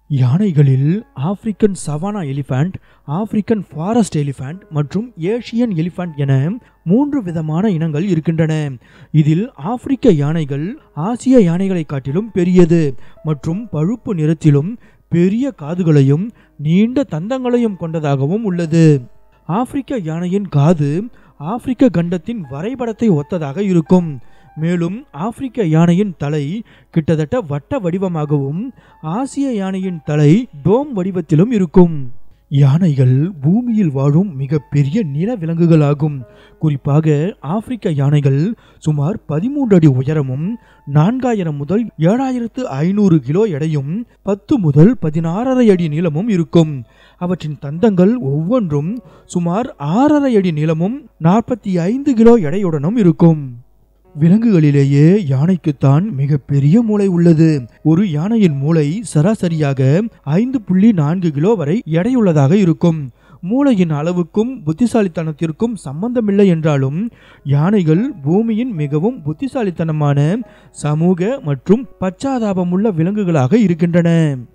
யானைகளில் African savanna elephant African forest elephant மற்றும் Asian elephant என மூன்று விதமான இனங்கள் இருக்கின்றன இதில் ஆப்பிரிக்க யானைகள் ஆசிய யானைகளை காட்டிலும் பெரியது மற்றும் பழுப்பு நிறத்திலும் பெரிய காதுகளையும் நீண்ட தந்தங்களையும் கொண்டதாகவும் உள்ளது ஆப்பிரிக்க யானையின் காது ஆப்பிரிக்க கண்டத்தின் வரைபடத்தை ஒத்ததாக இருக்கும் மேலும் ஆப்பிரிக்க யானையின் தலை கிட்டத்தட்ட வட்ட வடிவமாகவும் ஆசிய யானையின் தலை டோம் வடிவத்திலும் இருக்கும் யானைகள் பூமியில் வாழும் மிகப்பெரிய நில விலங்குகளாகும் குறிப்பாக ஆப்பிரிக்க யானைகள் சுமார் பதிமூன்று அடி உயரமும் நான்காயிரம் முதல் ஏழாயிரத்து ஐநூறு கிலோ எடையும் பத்து முதல் பதினாறரை அடி நீளமும் இருக்கும் அவற்றின் தந்தங்கள் ஒவ்வொன்றும் சுமார் ஆறரை அடி நீளமும் நாற்பத்தி ஐந்து கிலோ எடையுடனும் இருக்கும் விலங்குகளிலேயே யானைக்குத்தான் மிகப்பெரிய மூளை உள்ளது ஒரு யானையின் மூளை சராசரியாக ஐந்து புள்ளி நான்கு கிலோ வரை எடையுள்ளதாக இருக்கும் மூளையின் அளவுக்கும் புத்திசாலித்தனத்திற்கும் சம்பந்தமில்லை என்றாலும் யானைகள் பூமியின் மிகவும் புத்திசாலித்தனமான சமூக மற்றும் பச்சாதாபமுள்ள விலங்குகளாக இருக்கின்றன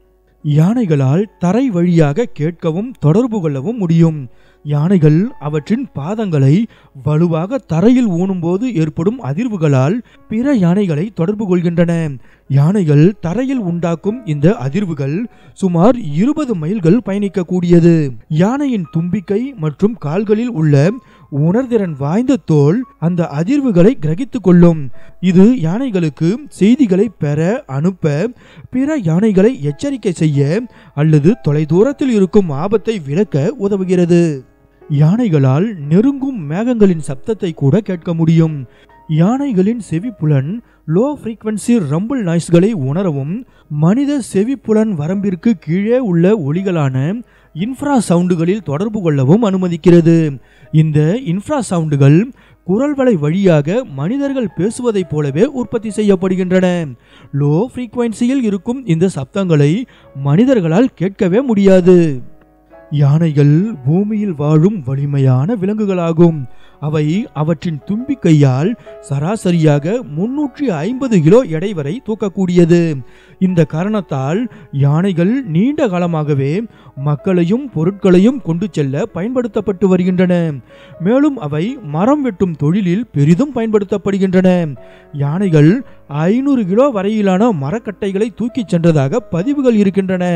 யானைகளால் தரை வழியாக கேட்கவும் தொடர்பு கொள்ளவும் முடியும் யானைகள் அவற்றின் பாதங்களை வலுவாக தரையில் ஊனும்போது ஏற்படும் அதிர்வுகளால் பிற யானைகளை தொடர்பு கொள்கின்றன யானைகள் தரையில் உண்டாக்கும் இந்த அதிர்வுகள் சுமார் இருபது மைல்கள் பயணிக்கக்கூடியது யானையின் தும்பிக்கை மற்றும் கால்களில் உள்ள உணர்திறன் வாய்ந்த தோல் அந்த அதிர்வுகளை கிரகித்துக் கொள்ளும் இது யானைகளுக்கு செய்திகளை பெற அனுப்ப பிற யானைகளை எச்சரிக்கை செய்ய அல்லது தொலைதூரத்தில் இருக்கும் ஆபத்தை விளக்க உதவுகிறது யானைகளால் நெருங்கும் மேகங்களின் சப்தத்தை கூட கேட்க முடியும் யானைகளின் செவிப்புலன் லோ ஃப்ரீக்வன்சி ரம்பிள் நாய்ஸ்களை உணரவும் மனித செவிப்புலன் வரம்பிற்கு கீழே உள்ள ஒலிகளான இன்ஃப்ரா சவுண்டுகளில் தொடர்பு கொள்ளவும் அனுமதிக்கிறது இந்த இன்ஃப்ரா சவுண்டுகள் குரல் வலை வழியாக மனிதர்கள் பேசுவதைப் போலவே உற்பத்தி செய்யப்படுகின்றன லோ ஃப்ரீக்வன்சியில் இருக்கும் இந்த சப்தங்களை மனிதர்களால் கேட்கவே முடியாது யானைகள் பூமியில் வாழும் வலிமையான விலங்குகளாகும் அவை அவற்றின் தும்பிக்கையால் சராசரியாக முன்னூற்றி ஐம்பது கிலோ எடை வரை தூக்கக்கூடியது இந்த காரணத்தால் யானைகள் நீண்ட காலமாகவே மக்களையும் பொருட்களையும் கொண்டு செல்ல பயன்படுத்தப்பட்டு வருகின்றன மேலும் அவை மரம் வெட்டும் தொழிலில் பெரிதும் பயன்படுத்தப்படுகின்றன யானைகள் ஐநூறு கிலோ வரையிலான மரக்கட்டைகளை தூக்கிச் சென்றதாக பதிவுகள் இருக்கின்றன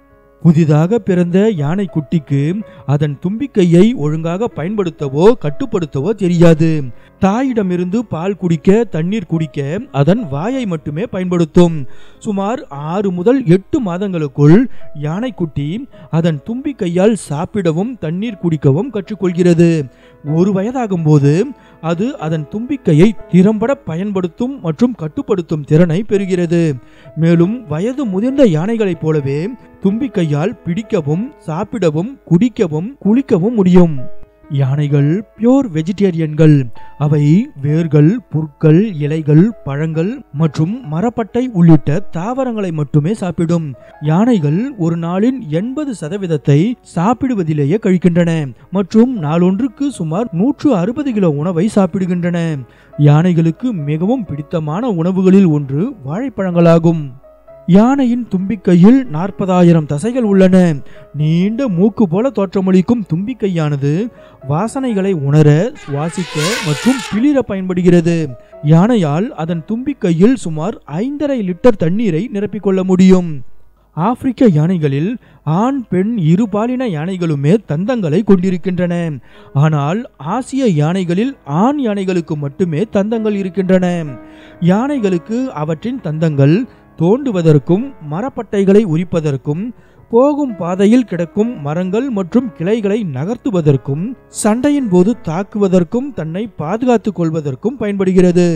புதிதாக பிறந்த யானை குட்டிக்கு அதன் தும்பிக்கையை ஒழுங்காக பயன்படுத்தவோ கட்டுப்படுத்தவோ தெரியாது தாயிடமிருந்து பால் குடிக்க தண்ணீர் குடிக்க அதன் வாயை மட்டுமே பயன்படுத்தும் சுமார் ஆறு முதல் எட்டு மாதங்களுக்குள் யானைக்குட்டி அதன் தும்பிக்கையால் சாப்பிடவும் தண்ணீர் குடிக்கவும் கற்றுக்கொள்கிறது ஒரு வயதாகும் போது அது அதன் தும்பிக்கையை திறம்பட பயன்படுத்தும் மற்றும் கட்டுப்படுத்தும் திறனை பெறுகிறது மேலும் வயது முதிர்ந்த யானைகளைப் போலவே தும்பிக்கையால் பிடிக்கவும் சாப்பிடவும் குடிக்கவும் குளிக்கவும் முடியும் யானைகள் பியோர் வெஜிடேரியன்கள் அவை வேர்கள் புற்கள் இலைகள் பழங்கள் மற்றும் மரப்பட்டை உள்ளிட்ட தாவரங்களை மட்டுமே சாப்பிடும் யானைகள் ஒரு நாளின் எண்பது சதவீதத்தை சாப்பிடுவதிலேயே கழிக்கின்றன மற்றும் நாளொன்றுக்கு சுமார் நூற்று அறுபது கிலோ உணவை சாப்பிடுகின்றன யானைகளுக்கு மிகவும் பிடித்தமான உணவுகளில் ஒன்று வாழைப்பழங்களாகும் யானையின் தும்பிக்கையில் நாற்பதாயிரம் தசைகள் உள்ளன நீண்ட மூக்கு போல தோற்றமளிக்கும் தும்பிக்கையானது வாசனைகளை உணர சுவாசிக்க மற்றும் பிளிர பயன்படுகிறது யானையால் அதன் தும்பிக்கையில் சுமார் ஐந்தரை லிட்டர் தண்ணீரை நிரப்பிக்கொள்ள முடியும் ஆப்பிரிக்க யானைகளில் ஆண் பெண் இருபாலின யானைகளுமே தந்தங்களை கொண்டிருக்கின்றன ஆனால் ஆசிய யானைகளில் ஆண் யானைகளுக்கு மட்டுமே தந்தங்கள் இருக்கின்றன யானைகளுக்கு அவற்றின் தந்தங்கள் தோண்டுவதற்கும் மரப்பட்டைகளை உரிப்பதற்கும் போகும் பாதையில் கிடக்கும் மரங்கள் மற்றும் கிளைகளை நகர்த்துவதற்கும் சண்டையின் போது தாக்குவதற்கும் தன்னை பாதுகாத்துக் கொள்வதற்கும் பயன்படுகிறது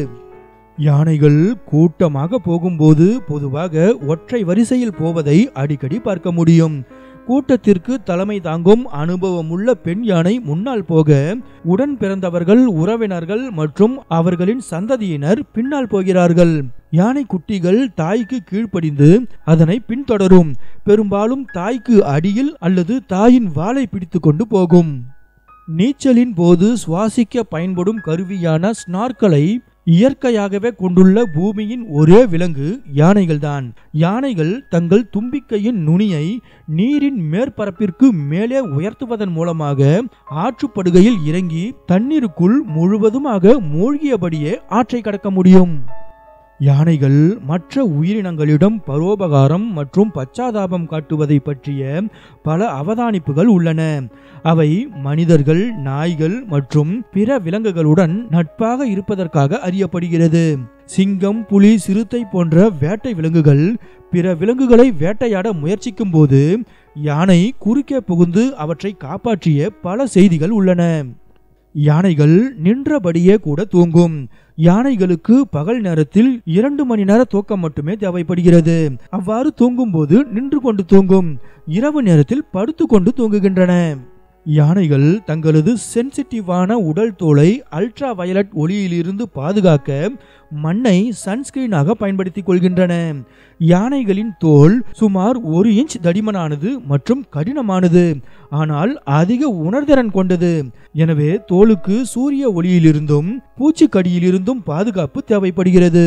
யானைகள் கூட்டமாக போகும்போது பொதுவாக ஒற்றை வரிசையில் போவதை அடிக்கடி பார்க்க முடியும் கூட்டத்திற்கு தலைமை தாங்கும் அனுபவமுள்ள பெண் யானை முன்னால் போக உடன் பிறந்தவர்கள் உறவினர்கள் மற்றும் அவர்களின் சந்ததியினர் பின்னால் போகிறார்கள் யானை குட்டிகள் தாய்க்கு கீழ்ப்படிந்து அதனை பின்தொடரும் பெரும்பாலும் தாய்க்கு அடியில் அல்லது தாயின் வாளை பிடித்து கொண்டு போகும் நீச்சலின் போது சுவாசிக்க பயன்படும் கருவியான ஸ்னார்க்கலை இயற்கையாகவே கொண்டுள்ள பூமியின் ஒரே விலங்கு யானைகள்தான் யானைகள் தங்கள் தும்பிக்கையின் நுனியை நீரின் மேற்பரப்பிற்கு மேலே உயர்த்துவதன் மூலமாக ஆற்றுப்படுகையில் இறங்கி தண்ணீருக்குள் முழுவதுமாக மூழ்கியபடியே ஆற்றை கடக்க முடியும் யானைகள் மற்ற உயிரினங்களிடம் பரோபகாரம் மற்றும் பச்சாதாபம் காட்டுவதை பற்றிய பல அவதானிப்புகள் உள்ளன அவை மனிதர்கள் நாய்கள் மற்றும் பிற விலங்குகளுடன் நட்பாக இருப்பதற்காக அறியப்படுகிறது சிங்கம் புலி சிறுத்தை போன்ற வேட்டை விலங்குகள் பிற விலங்குகளை வேட்டையாட முயற்சிக்கும் போது யானை குறுக்கே புகுந்து அவற்றை காப்பாற்றிய பல செய்திகள் உள்ளன யானைகள் நின்றபடியே கூட தூங்கும் யானைகளுக்கு பகல் நேரத்தில் இரண்டு மணி நேர தூக்கம் மட்டுமே தேவைப்படுகிறது அவ்வாறு தூங்கும்போது நின்று கொண்டு தூங்கும் இரவு நேரத்தில் படுத்து கொண்டு தூங்குகின்றன யானைகள் தங்களது சென்சிட்டிவான உடல் தோலை அல்ட்ரா வயலட் ஒளியிலிருந்து பாதுகாக்க மண்ணை சன்ஸ்கிரீனாக பயன்படுத்திக் கொள்கின்றன யானைகளின் தோல் சுமார் ஒரு இன்ச் தடிமனானது மற்றும் கடினமானது ஆனால் அதிக உணர்திறன் கொண்டது எனவே தோலுக்கு சூரிய ஒளியிலிருந்தும் பூச்சிக்கடியிலிருந்தும் பாதுகாப்பு தேவைப்படுகிறது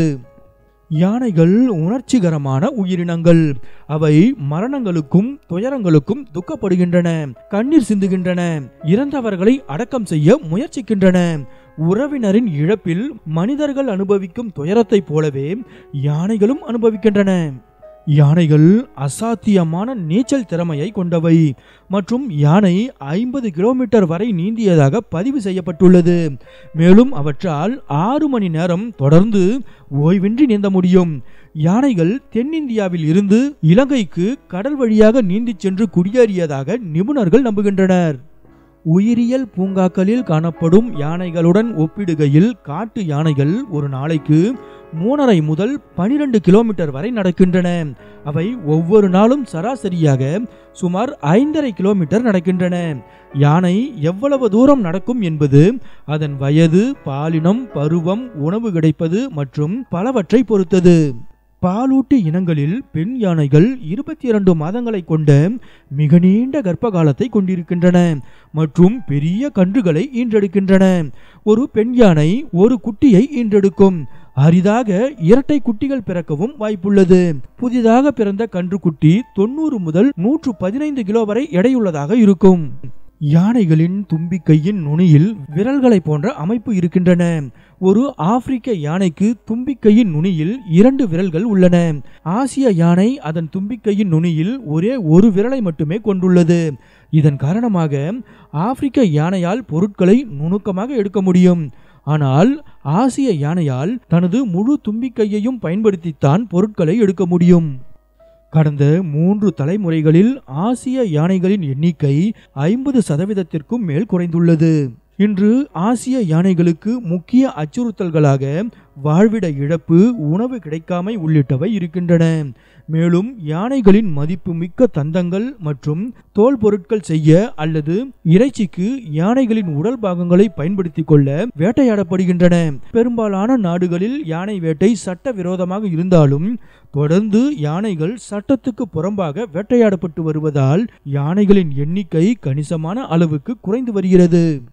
யானைகள் உணர்ச்சிகரமான உயிரினங்கள் அவை மரணங்களுக்கும் துயரங்களுக்கும் துக்கப்படுகின்றன கண்ணீர் சிந்துகின்றன இறந்தவர்களை அடக்கம் செய்ய முயற்சிக்கின்றன உறவினரின் இழப்பில் மனிதர்கள் அனுபவிக்கும் துயரத்தைப் போலவே யானைகளும் அனுபவிக்கின்றன யானைகள் அசாத்தியமான நீச்சல் திறமையை கொண்டவை மற்றும் யானை ஐம்பது கிலோமீட்டர் வரை நீந்தியதாக பதிவு செய்யப்பட்டுள்ளது மேலும் அவற்றால் ஆறு மணி நேரம் தொடர்ந்து ஓய்வின்றி நீந்த முடியும் யானைகள் தென்னிந்தியாவில் இருந்து இலங்கைக்கு கடல் வழியாக நீந்திச் சென்று குடியேறியதாக நிபுணர்கள் நம்புகின்றனர் உயிரியல் பூங்காக்களில் காணப்படும் யானைகளுடன் ஒப்பிடுகையில் காட்டு யானைகள் ஒரு நாளைக்கு மூணரை முதல் பனிரெண்டு கிலோமீட்டர் வரை நடக்கின்றன அவை ஒவ்வொரு நாளும் சராசரியாக சுமார் ஐந்தரை கிலோமீட்டர் நடக்கின்றன யானை எவ்வளவு தூரம் நடக்கும் என்பது அதன் வயது பாலினம் பருவம் உணவு கிடைப்பது மற்றும் பலவற்றை பொறுத்தது பாலூட்டி இனங்களில் பெண் யானைகள் இருபத்தி இரண்டு மாதங்களை கொண்ட மிக நீண்ட கர்ப்ப காலத்தை கொண்டிருக்கின்றன மற்றும் பெரிய கன்றுகளை ஈன்றெடுக்கின்றன ஒரு பெண் யானை ஒரு குட்டியை ஈன்றெடுக்கும் அரிதாக இரட்டை குட்டிகள் பிறக்கவும் வாய்ப்புள்ளது புதிதாக பிறந்த கன்றுக்குட்டி தொண்ணூறு முதல் நூற்று பதினைந்து கிலோ வரை எடையுள்ளதாக இருக்கும் யானைகளின் தும்பிக்கையின் நுனியில் விரல்களை போன்ற அமைப்பு இருக்கின்றன ஒரு ஆப்பிரிக்க யானைக்கு தும்பிக்கையின் நுனியில் இரண்டு விரல்கள் உள்ளன ஆசிய யானை அதன் தும்பிக்கையின் நுனியில் ஒரே ஒரு விரலை மட்டுமே கொண்டுள்ளது இதன் காரணமாக ஆப்பிரிக்க யானையால் பொருட்களை நுணுக்கமாக எடுக்க முடியும் ஆனால் ஆசிய யானையால் தனது முழு தும்பிக்கையையும் பயன்படுத்தித்தான் பொருட்களை எடுக்க முடியும் கடந்த மூன்று தலைமுறைகளில் ஆசிய யானைகளின் எண்ணிக்கை ஐம்பது சதவீதத்திற்கும் மேல் குறைந்துள்ளது இன்று ஆசிய யானைகளுக்கு முக்கிய அச்சுறுத்தல்களாக வாழ்விட இழப்பு உணவு கிடைக்காமை உள்ளிட்டவை இருக்கின்றன மேலும் யானைகளின் மதிப்புமிக்க தந்தங்கள் மற்றும் தோல் பொருட்கள் செய்ய அல்லது இறைச்சிக்கு யானைகளின் உடல் பாகங்களை பயன்படுத்திக் கொள்ள வேட்டையாடப்படுகின்றன பெரும்பாலான நாடுகளில் யானை வேட்டை சட்டவிரோதமாக இருந்தாலும் தொடர்ந்து யானைகள் சட்டத்துக்கு புறம்பாக வேட்டையாடப்பட்டு வருவதால் யானைகளின் எண்ணிக்கை கணிசமான அளவுக்கு குறைந்து வருகிறது